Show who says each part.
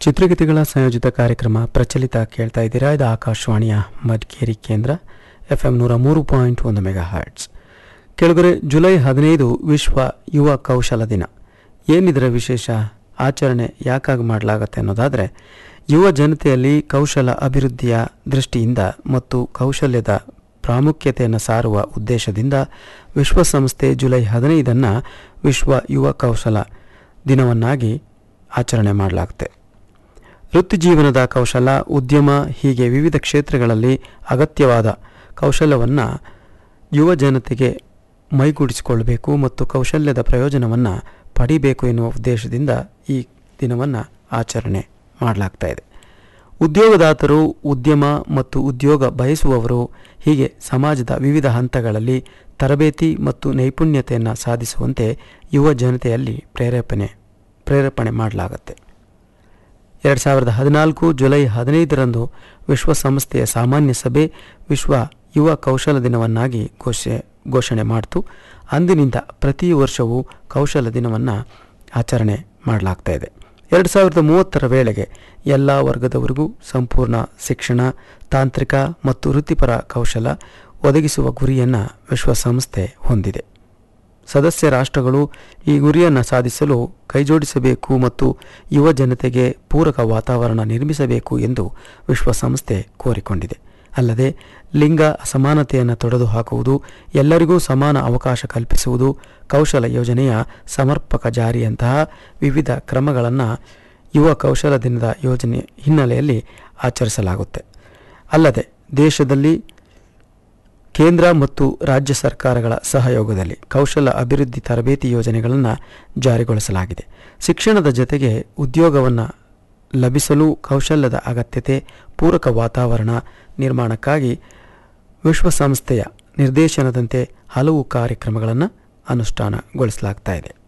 Speaker 1: ಚಿತ್ರಗೀತೆಗಳ ಸಂಯೋಜಿತ ಕಾರ್ಯಕ್ರಮ ಪ್ರಚಲಿತ ಕೇಳ್ತಾ ಇದ್ದೀರಾ ಇದು ಆಕಾಶವಾಣಿಯ ಮಡಿಕೇರಿ ಕೇಂದ್ರ ಎಫ್ ಎಂ ನೂರ ಮೂರು ಪಾಯಿಂಟ್ ಒಂದು ಮೆಗಾ ಹರ್ಟ್ಸ್ ಕೆಳಗರೆ ಜುಲೈ ಹದಿನೈದು ವಿಶ್ವ ಯುವ ಕೌಶಲ ದಿನ ಏನಿದರ ವಿಶೇಷ ಆಚರಣೆ ಯಾಕಾಗಿ ಮಾಡಲಾಗತ್ತೆ ಅನ್ನೋದಾದರೆ ಯುವ ಜನತೆಯಲ್ಲಿ ಕೌಶಲ ಅಭಿವೃದ್ಧಿಯ ದೃಷ್ಟಿಯಿಂದ ಮತ್ತು ಕೌಶಲ್ಯದ ಪ್ರಾಮುಖ್ಯತೆಯನ್ನು ಸಾರುವ ಉದ್ದೇಶದಿಂದ ವಿಶ್ವಸಂಸ್ಥೆ ಜುಲೈ ಹದಿನೈದನ್ನು ವಿಶ್ವ ಯುವ ಕೌಶಲ ದಿನವನ್ನಾಗಿ ಆಚರಣೆ ಮಾಡಲಾಗುತ್ತೆ ವೃತ್ತಿಜೀವನದ ಕೌಶಲ ಉದ್ಯಮ ಹೀಗೆ ವಿವಿಧ ಕ್ಷೇತ್ರಗಳಲ್ಲಿ ಅಗತ್ಯವಾದ ಕೌಶಲ್ಯವನ್ನು ಯುವ ಜನತೆಗೆ ಮೈಗೂಡಿಸಿಕೊಳ್ಳಬೇಕು ಮತ್ತು ಕೌಶಲ್ಯದ ಪ್ರಯೋಜನವನ್ನು ಪಡಿಬೇಕು ಎನ್ನುವ ಉದ್ದೇಶದಿಂದ ಈ ದಿನವನ್ನು ಆಚರಣೆ ಮಾಡಲಾಗ್ತಾ ಇದೆ ಉದ್ಯೋಗದಾತರು ಉದ್ಯಮ ಮತ್ತು ಉದ್ಯೋಗ ಬಯಸುವವರು ಹೀಗೆ ಸಮಾಜದ ವಿವಿಧ ಹಂತಗಳಲ್ಲಿ ತರಬೇತಿ ಮತ್ತು ನೈಪುಣ್ಯತೆಯನ್ನು ಸಾಧಿಸುವಂತೆ ಯುವ ಜನತೆಯಲ್ಲಿ ಪ್ರೇರೇಪಣೆ ಪ್ರೇರೇಪಣೆ ಮಾಡಲಾಗುತ್ತೆ ಎರಡು ಸಾವಿರದ ಹದಿನಾಲ್ಕು ಜುಲೈ ಹದಿನೈದರಂದು ವಿಶ್ವಸಂಸ್ಥೆಯ ಸಾಮಾನ್ಯ ಸಭೆ ವಿಶ್ವ ಯುವ ಕೌಶಲ ದಿನವನ್ನಾಗಿ ಘೋಷೆ ಘೋಷಣೆ ಮಾಡಿತು ಅಂದಿನಿಂದ ಪ್ರತಿ ವರ್ಷವೂ ಕೌಶಲ ದಿನವನ್ನು ಆಚರಣೆ ಮಾಡಲಾಗ್ತಾ ಇದೆ ಎರಡು ಸಾವಿರದ ಮೂವತ್ತರ ವೇಳೆಗೆ ಎಲ್ಲ ವರ್ಗದವರಿಗೂ ಸಂಪೂರ್ಣ ಶಿಕ್ಷಣ ತಾಂತ್ರಿಕ ಮತ್ತು ವೃತ್ತಿಪರ ಕೌಶಲ ಒದಗಿಸುವ ಗುರಿಯನ್ನು ವಿಶ್ವಸಂಸ್ಥೆ ಹೊಂದಿದೆ ಸದಸ್ಯ ರಾಷ್ಟ್ರಗಳು ಈ ಗುರಿಯನ್ನು ಸಾಧಿಸಲು ಕೈಜೋಡಿಸಬೇಕು ಮತ್ತು ಯುವ ಜನತೆಗೆ ಪೂರಕ ವಾತಾವರಣ ನಿರ್ಮಿಸಬೇಕು ಎಂದು ವಿಶ್ವಸಂಸ್ಥೆ ಕೋರಿಕೊಂಡಿದೆ ಅಲ್ಲದೆ ಲಿಂಗ ಅಸಮಾನತೆಯನ್ನು ತೊಡೆದು ಹಾಕುವುದು ಎಲ್ಲರಿಗೂ ಸಮಾನ ಅವಕಾಶ ಕಲ್ಪಿಸುವುದು ಕೌಶಲ ಯೋಜನೆಯ ಸಮರ್ಪಕ ಜಾರಿಯಂತಹ ವಿವಿಧ ಕ್ರಮಗಳನ್ನು ಯುವ ಕೌಶಲ ದಿನದ ಯೋಜನೆ ಹಿನ್ನೆಲೆಯಲ್ಲಿ ಆಚರಿಸಲಾಗುತ್ತೆ ಅಲ್ಲದೆ ದೇಶದಲ್ಲಿ ಕೇಂದ್ರ ಮತ್ತು ರಾಜ್ಯ ಸರ್ಕಾರಗಳ ಸಹಯೋಗದಲ್ಲಿ ಕೌಶಲ ಅಭಿವೃದ್ಧಿ ತರಬೇತಿ ಯೋಜನೆಗಳನ್ನು ಜಾರಿಗೊಳಿಸಲಾಗಿದೆ ಶಿಕ್ಷಣದ ಜೊತೆಗೆ ಉದ್ಯೋಗವನ್ನು ಲಭಿಸಲು ಕೌಶಲ್ಯದ ಅಗತ್ಯತೆ ಪೂರಕ ವಾತಾವರಣ ನಿರ್ಮಾಣಕ್ಕಾಗಿ ವಿಶ್ವಸಂಸ್ಥೆಯ ನಿರ್ದೇಶನದಂತೆ ಹಲವು ಕಾರ್ಯಕ್ರಮಗಳನ್ನು ಅನುಷ್ಠಾನಗೊಳಿಸಲಾಗ್ತಾ ಇದೆ